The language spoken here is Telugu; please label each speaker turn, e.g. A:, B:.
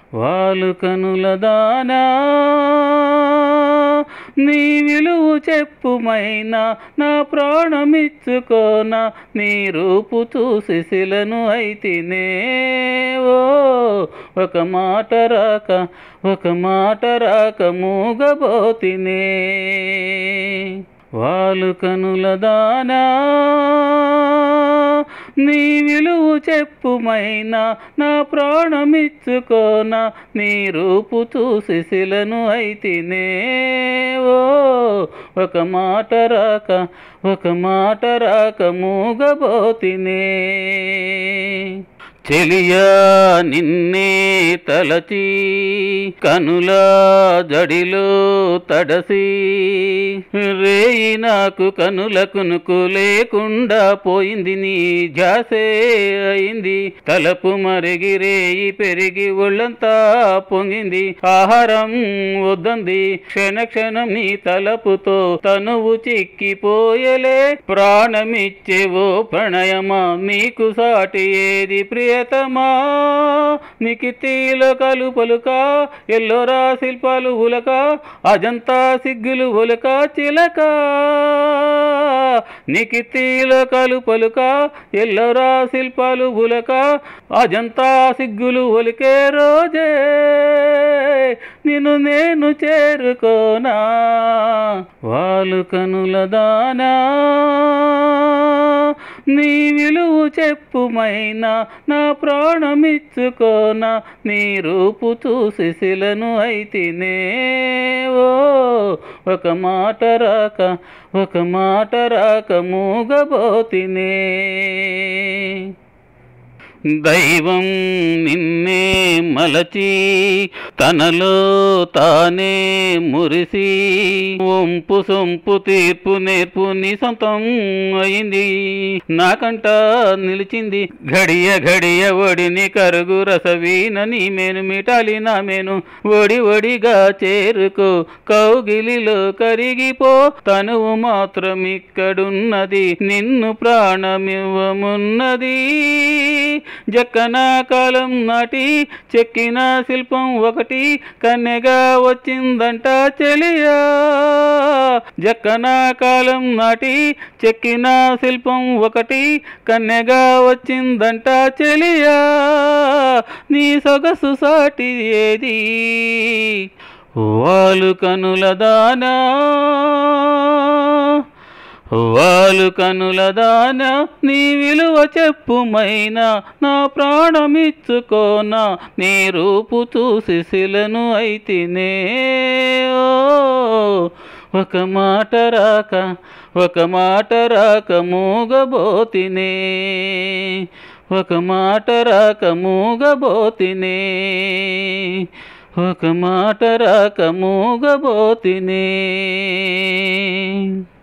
A: వాలు కనుల దానా నీ విలువ చెప్పుమైనా నా ప్రాణమిచ్చుకోనా నీ రూపు చూసి శిలను అయితినే ఓ ఒక మాట రాక ఒక మాట రాక మూగబోతినే వాలు కనుల దానా నీ విలువ చెప్పుమైనా నా ప్రాణమిచ్చుకోనా నీ రూపు చూసి శిలను అయితినే ఓ ఒక మాట రాక ఒక మాట రాక మూగబోతినే చెలియా నిన్నే తలచి కనుల జడిలో తడసి రేయి నాకు కనుల కునుకు లేకుండా పోయింది నీ జాసే అయింది తలపు మరిగి రేయి పెరిగి ఒళ్ళంతా పొంగింది ఆహారం వద్దంది క్షణ క్షణం నీ తలపుతో తనువు చిక్కిపోయలే ప్రాణమిచ్చేవో ప్రణయమా నీకు సాటి ఏది ప్రియతమా నికితీలో కలుపలుక ఎల్లోరా శిల్పాలు ఉలక అజంతా సిగ్గులు ఉలక చిలక నికితీలో కలుపలుక ఎల్లోరా శిల్పాలు ఉలక అజంతా సిగ్గులు ఒలికే రోజే నిన్ను నేను చేరుకోనా వాలు కనుల దానా నీ విలువ చెప్పుమైనా నా ప్రాణమిచ్చుకోనా నీ రూపు చూసి శిలను అయితినే ఓ ఒక మాట రాక ఒక మాట రాక మూగబోతినే దైవం నిన్నే మలచి తనలో తానే మురిసి వంపు సొంపు తీర్పు నేర్పు నీ సొంతం అయింది నాకంట నిలిచింది ఘడియ ఘడియ ఒడిని కరుగు రసవీన నీ మేను మిటాలి నా మేను ఒడి ఒడిగా చేరుకో కౌగిలిలో కరిగిపో తనువు మాత్రం ఇక్కడున్నది నిన్ను ప్రాణమివ్వమున్నది జక్కన కాలం నాటి చెక్కిన శిల్పం ఒకటి కన్నెగా వచ్చిందంట చెలియా జక్కన కాలం నాటి చెక్కిన శిల్పం ఒకటి కన్నెగా వచ్చిందంట చెలియా నీ సొగసు సాటి ఏది వాలు కనుల దానా వాలు కనుల దాన నీ విలువ చెప్పుమైనా నా ప్రాణమిచ్చుకోనా నీ రూపు చూసి శిలను అయితినే ఓ ఒక మాట రాక ఒక మాట రాక మూగబోతినే ఒక మాట రాక మూగబోతినే ఒక మాట రాక మూగబోతినే